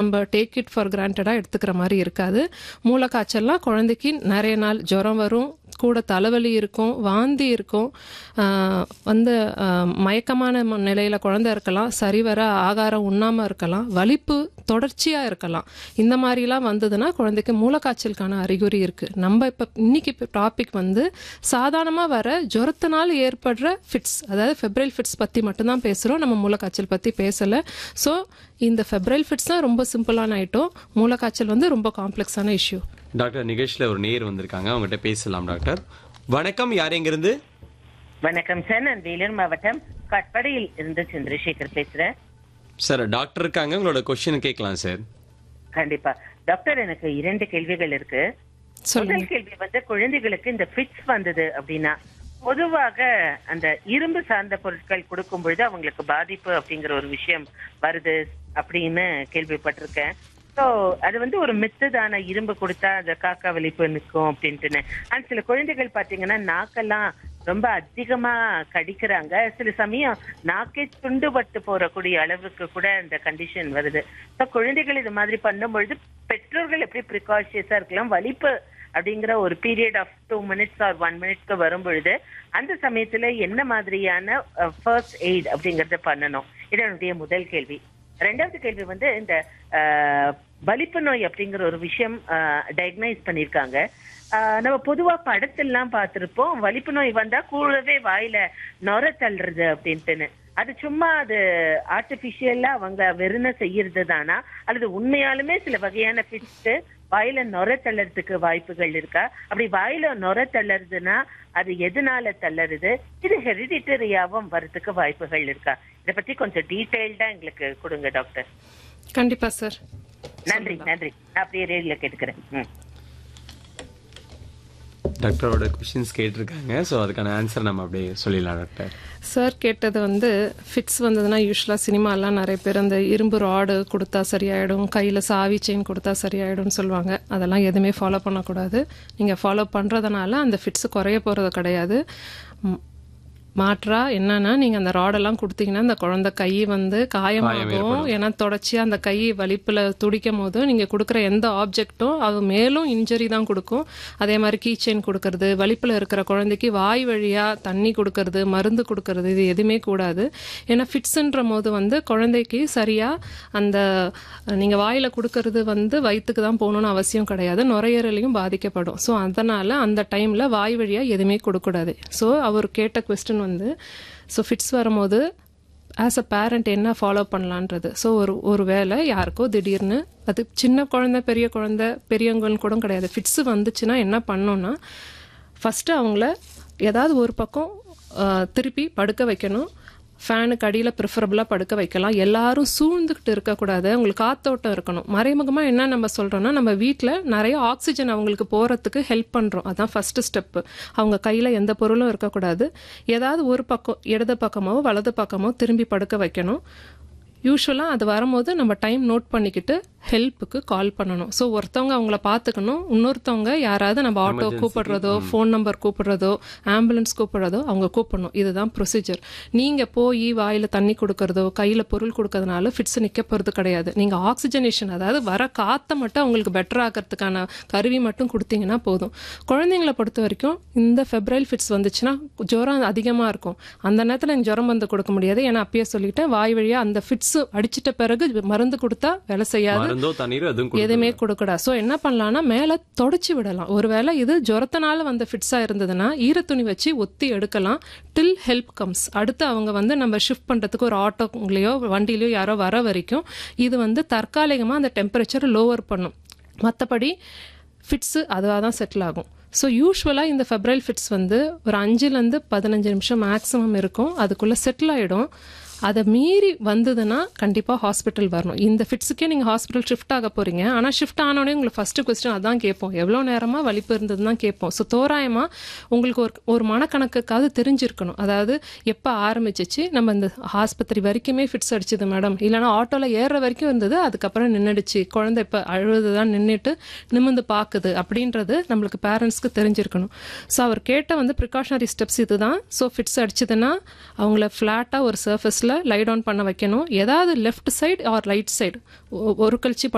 நம்ம take it for கிராண்டடாக எடுத்துக்கிற மாதிரி இருக்காது மூளைக்காய்ச்சல்லாம் குழந்தைக்கு நிறைய நாள் ஜுரம் வரும் கூட தலைவலி இருக்கும் வாந்தி இருக்கும் ஆஹ் வந்து ஆஹ் மயக்கமான ம- நிலையில குழந்தை இருக்கலாம் சரிவர ஆகாரம் உண்ணாம இருக்கலாம் வலிப்பு தொடர்ச்சியா இருக்கலாம் இந்த மாதிரிலாம் வந்ததுன்னா குழந்தைக்கு மூளைக்காய்ச்சலுக்கான அறிகுறி இருக்கு நம்ம இப்ப இன்னைக்கு இப்போ டாபிக் வந்து சாதாரணமா வர ஜுரத்தினால் ஏற்படுற ஃபிட்ஸ் அதாவது ஃபெப்ரைல் ஃபிட்ஸ் பத்தி மட்டும்தான் பேசுறோம் நம்ம மூளைக்காய்ச்சல் பத்தி பேசல ஸோ இந்த ஃபெப்ரைல் ஃபிட்ஸ் தான் ரொம்ப சிம்பிளான ஐட்டம் மூளைக்காய்ச்சல் வந்து ரொம்ப காம்ப்ளெக்ஸான இஷ்யூ டாக்டர் நிகழ்ச்சியில ஒரு நேர் வந்திருக்காங்க அவங்ககிட்ட பேசலாம் டாக்டர் வணக்கம் யார் எங்கிருந்து வணக்கம் சார் நான் வேலூர் மாவட்டம் கட்படையில் இருந்து சந்திரசேகர் பேசுறேன் சார் டாக்டர் இருக்காங்க உங்களோட கொஸ்டின் கேட்கலாம் சார் கண்டிப்பா டாக்டர் எனக்கு இரண்டு கேள்விகள் இருக்கு சொல்லுங்க முதல் கேள்வி வந்து குழந்தைகளுக்கு இந்த ஃபிட்ஸ் வந்தது அப்படின்னா பொதுவாக அந்த இரும்பு சார்ந்த பொருட்கள் கொடுக்கும் பொழுது அவங்களுக்கு பாதிப்பு அப்படிங்கிற ஒரு விஷயம் வருது அப்படின்னு கேள்விப்பட்டிருக்கேன் ஸோ அது வந்து ஒரு மித்துதான இரும்பு கொடுத்தா அந்த காக்கா வலிப்பு நிற்கும் அப்படின்ட்டுன்னு அண்ட் சில குழந்தைகள் பாத்தீங்கன்னா நாக்கெல்லாம் ரொம்ப அதிகமா கடிக்கிறாங்க சில சமயம் நாக்கே துண்டுபட்டு போறக்கூடிய அளவுக்கு கூட இந்த கண்டிஷன் வருது ஸோ குழந்தைகள் இது மாதிரி பண்ணும்பொழுது பெற்றோர்கள் எப்படி ப்ரிகாஷியஸா இருக்கலாம் வலிப்பு அப்படிங்கிற ஒரு period of two minutes or one மினிட்ஸ்க்கு வரும் பொழுது அந்த சமயத்துல என்ன மாதிரியான ஃபர்ஸ்ட் எய்ட் அப்படிங்கறத பண்ணணும் இது என்னுடைய முதல் கேள்வி ரெண்டாவது கேள்வி வந்து இந்த அஹ், வலிப்பு நோய் அப்படிங்கிற ஒரு விஷயம் டயக்னைஸ் பண்ணியிருக்காங்க அஹ், நம்ம பொதுவா படத்தெல்லாம் பார்த்திருப்போம் வலிப்பு நோய் வந்தா கூடவே வாயில நொர தள்ளுறது அப்படின்ட்டுன்னு அது சும்மா அது ஆர்டிபிஷியலா அவங்க வெறுன செய்யறது தானா அல்லது உண்மையாலுமே சில வகையான ஃபிட்ஸ் வாயில நொர தள்ளறதுக்கு வாய்ப்புகள் இருக்கா அப்படி வாயில நொர தள்ளறதுன்னா அது எதனால தள்ளறுது இது ஹெரிடிட்டரியாவும் வரதுக்கு வாய்ப்புகள் இருக்கா இத பத்தி கொஞ்சம் டீடைல்டா எங்களுக்கு கொடுங்க டாக்டர் கண்டிப்பா சார் நன்றி நன்றி நான் அப்படியே ரேடியோல கேட்டுக்கிறேன் ம். டாக்டரோட கொஸ்டின்ஸ் கேட்டிருக்காங்க ஸோ அதுக்கான ஆன்சர் நம்ம அப்படியே சொல்லிடலாம் டாக்டர் சார் கேட்டது வந்து ஃபிட்ஸ் வந்ததுன்னா யூஸ்வலாக சினிமாலாம் நிறைய பேர் அந்த இரும்பு ராடு கொடுத்தா சரியாயிடும் கையில் சாவி செயின் கொடுத்தா சரியாயிடும்னு சொல்லுவாங்க அதெல்லாம் எதுவுமே ஃபாலோ பண்ணக்கூடாது நீங்கள் ஃபாலோ பண்ணுறதுனால அந்த ஃபிட்ஸ் குறைய போகிறது கிடையாது ம், மாற்றா என்னன்னா நீங்க அந்த ராடெல்லாம் கொடுத்தீங்கன்னா அந்த குழந்தை கை வந்து காயமாகும் ஏன்னா தொடர்ச்சியா அந்த கை வலிப்புல துடிக்கும் போது நீங்க கொடுக்குற எந்த ஆப்ஜெக்ட்டும் அது மேலும் இன்ஜரி தான் கொடுக்கும் அதே மாதிரி கீ செயின் கொடுக்கறது வலிப்புல இருக்கிற குழந்தைக்கு வாய் வழியா தண்ணி கொடுக்கறது மருந்து கொடுக்கறது இது எதுவுமே கூடாது ஏன்னா ஃபிட்ஸ்ன்ற போது வந்து குழந்தைக்கு சரியா அந்த நீங்க வாயில கொடுக்கறது வந்து வயிற்றுக்கு தான் போகணும்னு அவசியம் கிடையாது நுரையீரலையும் பாதிக்கப்படும் ஸோ அதனால அந்த டைம்ல வாய் வழியா எதுவுமே கொடுக்கக்கூடாது ஸோ அவர் கேட்ட கொஸ்டின் வந்து ஸோ ஃபிட்ஸ் வரும்போது ஆஸ் அ பேரண்ட் என்ன ஃபாலோ பண்ணலான்றது ஸோ ஒரு ஒரு வேளை யாருக்கோ திடீர்னு அது சின்ன குழந்தை பெரிய குழந்தை பெரியவங்கன்னு கூட கிடையாது ஃபிட்ஸ் வந்துச்சுன்னா என்ன பண்ணோம்னா ஃபஸ்ட்டு அவங்கள ஏதாவது ஒரு பக்கம் ஆஹ், திருப்பி படுக்க வைக்கணும் ஃபேனுக்கு அடியில் ப்ரிஃபரபுளாக படுக்க வைக்கலாம் எல்லாரும் சூழ்ந்துக்கிட்டு இருக்கக்கூடாது அவங்களுக்கு காத்தோட்டம் இருக்கணும் மறைமுகமாக என்ன நம்ம சொல்கிறோன்னா நம்ம வீட்டில் நிறைய ஆக்சிஜன் அவங்களுக்கு போகிறதுக்கு ஹெல்ப் பண்ணுறோம் அதான் ஃபஸ்ட்டு ஸ்டெப்பு அவங்க கையில் எந்த பொருளும் இருக்கக்கூடாது ஏதாவது ஒரு பக்கம் இடது பக்கமோ வலது பக்கமோ திரும்பி படுக்க வைக்கணும் யூஸ்வலாக அது வரும்போது நம்ம டைம் நோட் பண்ணிக்கிட்டு ஹெல்ப்புக்கு கால் பண்ணணும் ஸோ ஒருத்தவங்க அவங்கள பார்த்துக்கணும் இன்னொருத்தவங்க யாராவது நம்ம ஆட்டோ கூப்பிடுறதோ ஃபோன் நம்பர் கூப்பிடுறதோ ஆம்புலன்ஸ் கூப்பிடுறதோ அவங்க கூப்பிடணும் இதுதான் ப்ரொசீஜர் நீங்கள் போய் வாயில் தண்ணி கொடுக்கறதோ கையில் பொருள் கொடுக்கறதுனால ஃபிட்ஸ் நிற்க போகிறது கிடையாது நீங்கள் ஆக்சிஜனேஷன் அதாவது வர காற்றை மட்டும் அவங்களுக்கு பெட்டர் ஆக்கிறதுக்கான கருவி மட்டும் கொடுத்தீங்கன்னா போதும் குழந்தைங்களை பொறுத்த வரைக்கும் இந்த ஃபெப்ரைல் ஃபிட்ஸ் வந்துச்சுன்னா ஜுரம் அதிகமாக இருக்கும் அந்த நேரத்தில் எனக்கு ஜுரம் வந்து கொடுக்க முடியாது ஏன்னா அப்பயே சொல்லிட்டேன் வாய் வழியாக அந்த ஃபிட்ஸ் அடிச்சிட்ட பிறகு மருந்து கொடுத்தா வேலை செய்யாது மருந்தோ தண்ணீரோ எதுவும் கொடுக்க எதுவுமே கொடுக்கூடாது ஸோ என்ன பண்ணலாம்னா மேலே தொடச்சி விடலாம் ஒருவேளை இது ஜுரத்தினால வந்த ஃபிட்ஸாக இருந்ததுன்னா ஈரத்துணி வச்சு ஒத்தி எடுக்கலாம் டில் ஹெல்ப் கம்ஸ் அடுத்து அவங்க வந்து நம்ம ஷிஃப்ட் பண்ணுறதுக்கு ஒரு ஆட்டோங்களையோ வண்டியிலையோ யாரோ வர வரைக்கும் இது வந்து தற்காலிகமாக அந்த டெம்பரேச்சர் லோவர் பண்ணும் மற்றபடி ஃபிட்ஸு அதுவாக தான் செட்டில் ஆகும் ஸோ யூஸ்வலாக இந்த ஃபெப்ரைல் ஃபிட்ஸ் வந்து ஒரு அஞ்சுலேருந்து பதினஞ்சு நிமிஷம் மேக்ஸிமம் இருக்கும் அதுக்குள்ளே செட்டில் ஆகிடும் அதை மீறி வந்ததுன்னா கண்டிப்பாக ஹாஸ்பிட்டல் வரணும் இந்த ஃபிட்ஸுக்கே நீங்கள் ஹாஸ்பிட்டல் ஷிஃப்ட் ஆக போகிறீங்க ஆனால் ஷிஃப்ட் ஆனோடனே உங்களுக்கு ஃபஸ்ட்டு கொஸ்டின் அதான் கேட்போம் எவ்வளோ நேரமாக வலிப்பு இருந்தது தான் கேட்போம் ஸோ தோராயமாக உங்களுக்கு ஒரு ஒரு மனக்கணக்குக்காவது தெரிஞ்சிருக்கணும் அதாவது எப்போ ஆரம்பிச்சிச்சு நம்ம இந்த ஆஸ்பத்திரி வரைக்குமே ஃபிட்ஸ் அடிச்சது மேடம் இல்லைனா ஆட்டோவில் ஏறுற வரைக்கும் இருந்தது அதுக்கப்புறம் நின்றுடுச்சு குழந்தை இப்போ அழுது தான் நின்றுட்டு நிமிந்து பார்க்குது அப்படின்றது நம்மளுக்கு பேரண்ட்ஸ்க்கு தெரிஞ்சிருக்கணும் ஸோ அவர் கேட்ட வந்து ப்ரிகாஷனரி ஸ்டெப்ஸ் இதுதான் ஸோ ஃபிட்ஸ் அடிச்சதுன்னா அவங்கள ஃப்ளாட்டாக ஒரு சர்ஃபேஸில் லை டவுன் பண்ண வைக்கணும் ஏதாவது left side or right side ஒரு கழிச்சு